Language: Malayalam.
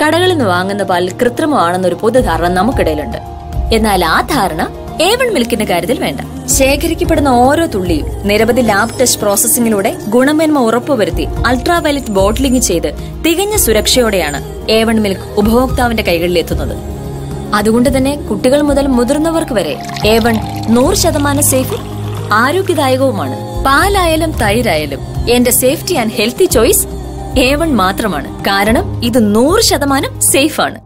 കടകളിൽ നിന്ന് വാങ്ങുന്ന പാൽ കൃത്രിമമാണെന്നൊരു പൊതുധാരണ നമുക്കിടയിലുണ്ട് എന്നാൽ ആ ധാരണ ഏവൺ മിൽക്കിന്റെ കാര്യത്തിൽ വേണ്ട ശേഖരിക്കപ്പെടുന്ന ഓരോ തുള്ളിയും നിരവധി ലാബ് ടെസ്റ്റ് പ്രോസസ്സിംഗിലൂടെ ഗുണമേന്മ ഉറപ്പുവരുത്തി അൾട്രാവയലറ്റ് ബോട്ട്ലിംഗ് ചെയ്ത് തികഞ്ഞ സുരക്ഷയോടെയാണ് ഏവൺ മിൽക്ക് ഉപഭോക്താവിന്റെ കൈകളിൽ എത്തുന്നത് അതുകൊണ്ട് തന്നെ കുട്ടികൾ മുതൽ മുതിർന്നവർക്ക് വരെ ഏവൺ നൂറ് ശതമാനം സേഫും ആരോഗ്യദായകവുമാണ് പാലായാലും തൈരായാലും എന്റെ safety and healthy choice A one മാത്രമാണ് കാരണം ഇത് നൂറ് ശതമാനം സേഫ് ആണ്